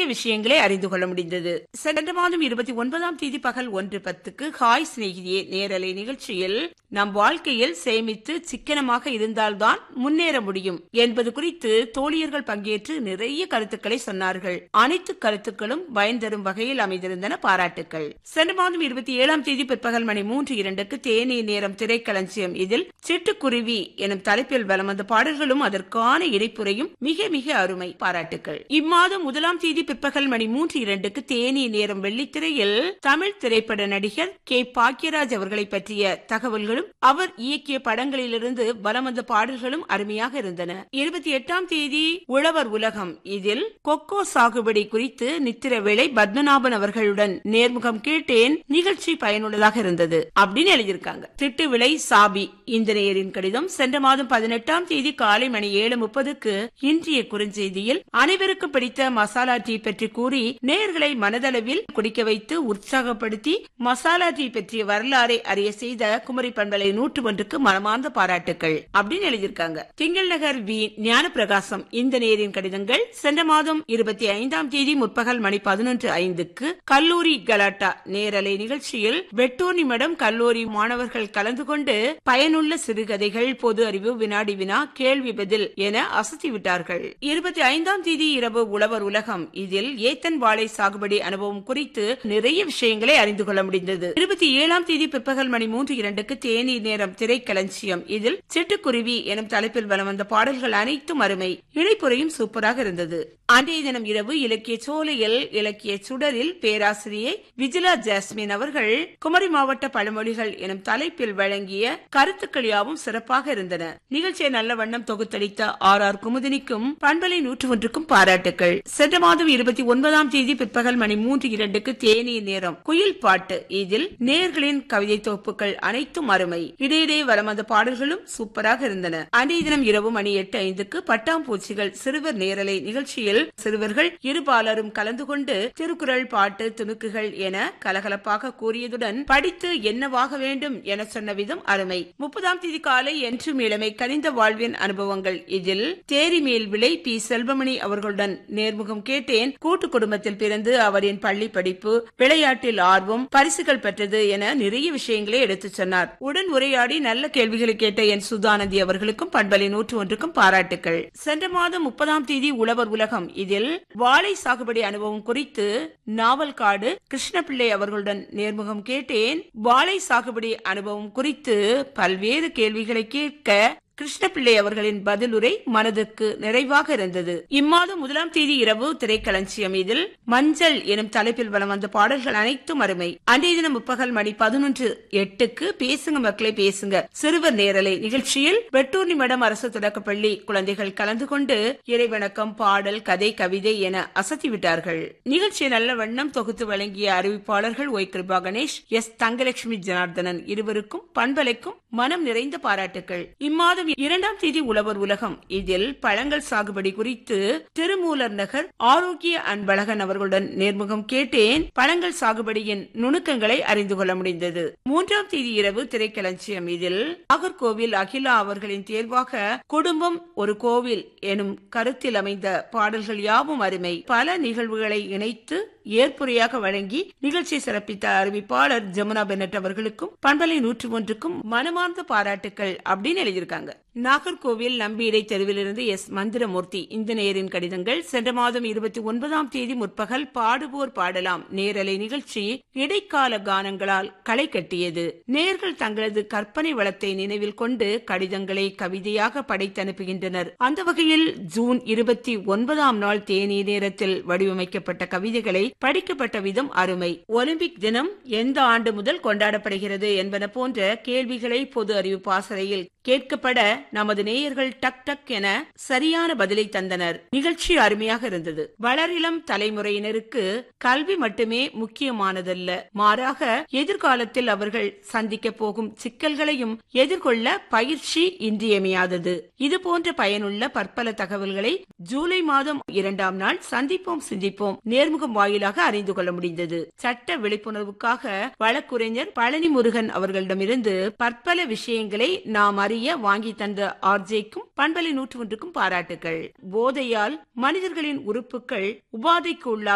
விஷயங்களை அறிந்து கொள்ள முடிந்தது சென்ற மாதம் இருபத்தி ஒன்பதாம் தேதி பகல் ஒன்று பத்துக்கு ஹாய் சிநேகிதியே நேரலை நிகழ்ச்சியில் நம் வாழ்க்கையில் சேமித்து சிக்கனமாக இருந்தால்தான் முன்னேற முடியும் என்பது குறித்து தோழியர்கள் பங்கேற்று நிறைய கருத்துக்களை சொன்னார்கள் அனைத்து கருத்துக்களும் பயன் தரும் வகையில் அமைந்திருந்தன பாராட்டுக்கள் சென்ற மாதம் இருபத்தி ஏழாம் தேதி பிற்பகல் மணி மூன்று இரண்டுக்கு தேனி நேரம் திரைக்களஞ்சியம் இதில் சிட்டுக்குருவி எனும் தலைப்பில் வலம் வந்த பாடல்களும் அதற்கான இணைப்புரையும் மிக மிக அருமை பாராட்டுக்கள் இம்மாதம் முதலாம் தேதி பிற்பகல் மணி மூன்று இரண்டுக்கு தேனி நேரம் வெள்ளித்திரையில் தமிழ் திரைப்பட நடிகர் கே பாக்யராஜ் அவர்களை பற்றிய தகவல்களும் அவர் இயக்கிய படங்களிலிருந்து வலம் வந்த பாடல்களும் அருமையாக இருந்தன இருபத்தி எட்டாம் தேதி உழவர் உலகம் இதில் கொக்கோ சாகுபடி குறித்து நித்திரவேளை பத்மநாபன் அவர்களுடன் நேர்முகம் கேட்டேன் நிகழ்ச்சி பயனுள்ளதாக இருந்தது அப்படின்னு எழுதியிருக்காங்க திட்டு விலை சாபி இந்த நேரின் கடிதம் சென்ற மாதம் பதினெட்டாம் தேதி காலை மணி ஏழு முப்பதுக்கு இன்றைய குறுஞ்செய்தியில் அனைவருக்கும் பிடித்த மசாலா டீ பற்றி கூறி நேர்களை மனதளவில் குடிக்க வைத்து உற்சாகப்படுத்தி மசாலா டீ பற்றிய வரலாறை அறிய செய்த குமரி பண்பலை நூற்று ஒன்றுக்கு மனமார்ந்த பாராட்டுக்கள் அப்படின்னு எழுதியிருக்காங்க திங்கள் நகர் வி ஞான பிரகாசம் இந்த நேரின் கடிதங்கள் சென்ற மாதம் இருபத்தி ஐந்தாம் தேதி முற்பகல் மணி பதினொன்று ஐந்துக்கு கல்லூரி கலாட்டா நேரலை நிகழ்ச்சியில் வெட்டோனி மடம் கல்லூரி மாணவர்கள் கலந்து கொண்டு பயனுள்ள சிறுகதைகள் பொது அறிவு வினாடி வினா கேள்வி பதில் என அசத்தி விட்டார்கள் இருபத்தி ஐந்தாம் தேதி இரவு உழவர் உலகம் இதில் ஏத்தன் வாழை சாகுபடி அனுபவம் குறித்து நிறைய விஷயங்களை அறிந்து கொள்ள முடிந்தது இருபத்தி ஏழாம் தேதி பிற்பகல் மணி மூன்று இரண்டுக்கு தேனி நேரம் திரைக்களஞ்சியம் இதில் சிட்டுக்குருவி எனும் தலைப்பில் வலம் வந்த பாடல்கள் அனைத்தும் அருமை இணைப்புரையும் சூப்பராக இருந்தது அன்றைய தினம் இரவு இலக்கிய சோலையில் இலக்கிய சுடரில் பேராசிரியை விஜிலா ஜாஸ்மின் அவர்கள் குமரி மாவட்ட பழமொழிகள் எனும் தலைப்பில் வழங்கிய கருத்துக்கள் யாவும் சிறப்பாக இருந்தன நிகழ்ச்சியை நல்ல வண்ணம் தொகுத்தளித்த ஆர் ஆர் குமுதினிக்கும் பண்பலை நூற்று ஒன்றுக்கும் பாராட்டுக்கள் சென்ற மாதம் இருபத்தி ஒன்பதாம் தேதி பிற்பகல் மணி மூன்று இரண்டுக்கு தேநீர் நேரம் குயில் பாட்டு இதில் நேர்களின் கவிதை தொகுப்புகள் அனைத்தும் அருமை இடையிடையே வலம் வந்த பாடல்களும் சூப்பராக இருந்தன அன்றைய தினம் இரவு மணி எட்டு ஐந்துக்கு பட்டாம்பூச்சிகள் சிறுவர் நேரலை நிகழ்ச்சியில் சிறுவர்கள் இருபாலரும் கலந்து கொண்டு திருக்குறள் பாட்டு துணுக்குகள் என கலகலப்பாக கூறியதுடன் படித்து என்னவாக வேண்டும் என சொன்ன விதம் அருமை முப்பதாம் தேதி காலை என்றும் இளமை கனிந்த வாழ்வின் அனுபவங்கள் இதில் தேரி மேல் விலை பி செல்வமணி அவர்களுடன் நேர்முகம் கேட்டேன் கூட்டு குடும்பத்தில் பிறந்து அவரின் பள்ளி படிப்பு விளையாட்டில் ஆர்வம் பரிசுகள் பெற்றது என நிறைய விஷயங்களை எடுத்துச் சொன்னார் உடன் உரையாடி நல்ல கேள்விகளை கேட்ட என் சுதானந்தி அவர்களுக்கும் பண்பலை நூற்று ஒன்றுக்கும் பாராட்டுக்கள் சென்ற மாதம் முப்பதாம் தேதி உழவர் உலகம் இதில் வாழை சாகுபடி அனுபவம் குறித்து நாவல்காடு கிருஷ்ணபிள்ளை அவர்களுடன் நேர்முகம் கேட்டேன் வாழை சாகுபடி அனுபவம் குறித்து பல்வேறு கேள்விகளை கேட்க கிருஷ்ணபிள்ளை அவர்களின் பதிலுரை மனதுக்கு நிறைவாக இருந்தது இம்மாதம் முதலாம் தேதி இரவு திரைக்களஞ்சியம் இதில் மஞ்சள் எனும் தலைப்பில் வலம் வந்த பாடல்கள் அனைத்தும் அருமை அன்றைய தினம் முப்பகல் மணி பதினொன்று எட்டுக்கு பேசுங்க மக்களை பேசுங்க சிறுவர் நேரலை நிகழ்ச்சியில் வெட்டூர்ணி மடம் அரசு தொடக்கப்பள்ளி குழந்தைகள் கலந்து கொண்டு இறைவணக்கம் பாடல் கதை கவிதை என அசத்தி விட்டார்கள் நிகழ்ச்சியை நல்ல வண்ணம் தொகுத்து வழங்கிய அறிவிப்பாளர்கள் ஒய் கிருபா கணேஷ் எஸ் தங்கலட்சுமி ஜனார்தனன் இருவருக்கும் பண்பலைக்கும் மனம் நிறைந்த பாராட்டுகள் இம்மாதம் இரண்டாம் தேதி உழவர் உலகம் இதில் பழங்கள் சாகுபடி குறித்து திருமூலர் நகர் ஆரோக்கிய அன்பழகன் அவர்களுடன் நேர்முகம் கேட்டேன் பழங்கள் சாகுபடியின் நுணுக்கங்களை அறிந்து கொள்ள முடிந்தது மூன்றாம் தேதி இரவு திரைக்களஞ்சியம் இதில் நாகர்கோவில் அகிலா அவர்களின் தேர்வாக குடும்பம் ஒரு கோவில் எனும் கருத்தில் அமைந்த பாடல்கள் யாவும் அருமை பல நிகழ்வுகளை இணைத்து ஏற்புரையாக வழங்கி நிகழ்ச்சி சிறப்பித்த அறிவிப்பாளர் ஜமுனா பென்னட் அவர்களுக்கும் பண்பலை நூற்று ஒன்றுக்கும் மனமார்ந்த பாராட்டுக்கள் அப்படின்னு எழுதியிருக்காங்க நாகர்கோவில் நம்பியிடை தெருவிலிருந்து எஸ் மந்திரமூர்த்தி இந்த நேரின் கடிதங்கள் சென்ற மாதம் இருபத்தி ஒன்பதாம் தேதி முற்பகல் பாடுவோர் பாடலாம் நேரலை நிகழ்ச்சி இடைக்கால கானங்களால் களை கட்டியது நேர்கள் தங்களது கற்பனை வளத்தை நினைவில் கொண்டு கடிதங்களை கவிதையாக படைத்து அனுப்புகின்றனர் அந்த வகையில் ஜூன் இருபத்தி ஒன்பதாம் நாள் தேனி நேரத்தில் வடிவமைக்கப்பட்ட கவிதைகளை படிக்கப்பட்ட விதம் அருமை ஒலிம்பிக் தினம் எந்த ஆண்டு முதல் கொண்டாடப்படுகிறது என்பன போன்ற கேள்விகளை பொது அறிவு பாசறையில் கேட்கப்பட நமது நேயர்கள் டக் டக் என சரியான பதிலை தந்தனர் நிகழ்ச்சி அருமையாக இருந்தது வளரிளம் தலைமுறையினருக்கு கல்வி மட்டுமே முக்கியமானதல்ல மாறாக எதிர்காலத்தில் அவர்கள் சந்திக்க போகும் சிக்கல்களையும் எதிர்கொள்ள பயிற்சி இன்றியமையாதது இது போன்ற பயனுள்ள பற்பல தகவல்களை ஜூலை மாதம் இரண்டாம் நாள் சந்திப்போம் சிந்திப்போம் நேர்முகம் வாயிலாக அறிந்து கொள்ள முடிந்தது சட்ட விழிப்புணர்வுக்காக வழக்குரைஞர் பழனி முருகன் அவர்களிடமிருந்து பற்பல விஷயங்களை நாம் அறிய வாங்கி தந்த ஆர்ஜேக்கும் பண்பலை நூற்று ஒன்றுக்கும் பாராட்டுகள் போதையால் மனிதர்களின் உறுப்புகள் உபாதைக்கு உள்ளா